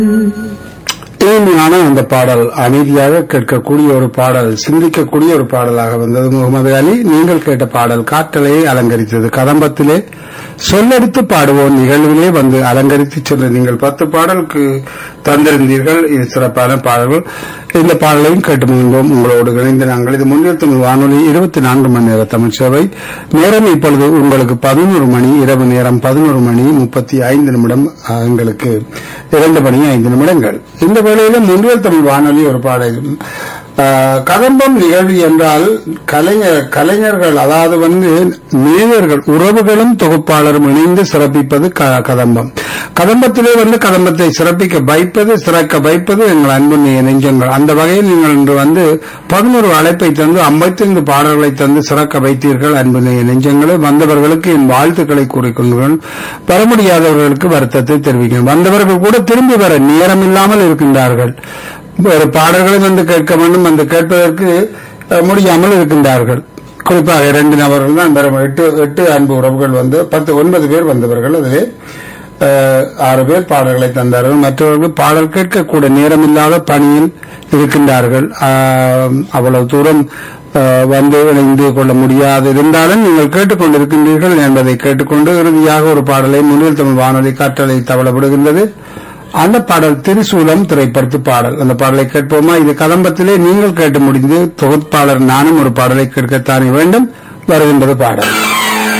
இனிமையான அந்த பாடல் அமைதியாக கேட்கக்கூடிய ஒரு பாடல் சிந்திக்கக்கூடிய ஒரு பாடலாக வந்தது முகமது அலி நீங்கள் கேட்ட பாடல் காற்றலையை அலங்கரித்தது கதம்பத்திலே சொல்லெடுத்து பாடுவோம் நிகழ்விலே வந்து அலங்கரித்து சென்ற நீங்கள் பத்து பாடலுக்கு தந்திருந்தீர்கள் இது சிறப்பான பாடல்கள் இந்த பாடலையும் கேட்டு முன்போம் உங்களோடு இணைந்து நாங்கள் இது முன்னில் தமிழ் வானொலி இருபத்தி நான்கு மணி நேர தமிழ் சேவை நேரம் இப்பொழுது உங்களுக்கு பதினோரு மணி இரவு நேரம் பதினோரு மணி முப்பத்தி ஐந்து நிமிடம் அஹ், எங்களுக்கு இரண்டு மணி ஐந்து நிமிடங்கள் இந்த வேளையில முன்னில் தமிழ் வானொலி ஒரு பாடல் அஹ், கதம்பம் நிகழ்வு என்றால் கலைஞர் கலைஞர்கள் அதாவது வந்து மேயர்கள் உறவுகளும் தொகுப்பாளரும் இணைந்து சிறப்பிப்பது க- கதம்பம் கதம்பத்திலே வந்து கதம்பத்தை சிறப்பிக்க வைப்பது சிறக்க வைப்பது எங்கள் அன்பு நெ- நெஞ்சங்கள் அந்த வகையில் நீங்கள் இன்று வந்து பதினோரு அழைப்பை தந்து ஐம்பத்தைந்து பாடல்களை தந்து சிறக்க வைத்தீர்கள் அன்பு நெ- நெஞ்சங்களே வந்தவர்களுக்கு என் வாழ்த்துக்களை கூறிக்கொள்கிறேன் வர முடியாதவர்களுக்கு வருத்தத்தை தெரிவிக்கிறேன் வந்தவர்கள் கூட திரும்பி வர நேரம் இல்லாமல் இருக்கின்றார்கள் ஒரு பாடல்களை வந்து கேட்க வேண்டும் வந்து கேட்பதற்கு அஹ், முடியாமல் இருக்கின்றார்கள் குறிப்பாக இரண்டு நபர்கள் தான் வெறும் எட்டு எட்டு அன்பு உறவுகள் வந்து பத்து ஒன்பது பேர் வந்தவர்கள் அதிலே அஹ், ஆறு பேர் பாடல்களை தந்தார்கள் மற்றவர்கள் பாடல் கேட்கக்கூட நேரமில்லாத பணியில் இருக்கின்றார்கள் ஆஹ், அவ்வளவு தூரம் அஹ், வந்து இணைந்து கொள்ள முடியாது இருந்தாலும் நீங்கள் கேட்டுக்கொண்டிருக்கின்றீர்கள் என்பதை கேட்டுக்கொண்டு இறுதியாக ஒரு பாடலை முன்னில் தமிழ் வானொலி காற்றலை தவளப்படுகின்றது அந்த பாடல் திரிசூலம் திரைப்படத்து பாடல் அந்த பாடலை கேட்போமா இது கதம்பத்திலே நீங்கள் கேட்டு முடிந்து தொகுப்பாளர் நானும் ஒரு பாடலை கேட்கத்தானே வேண்டும் வருகின்றது பாடல்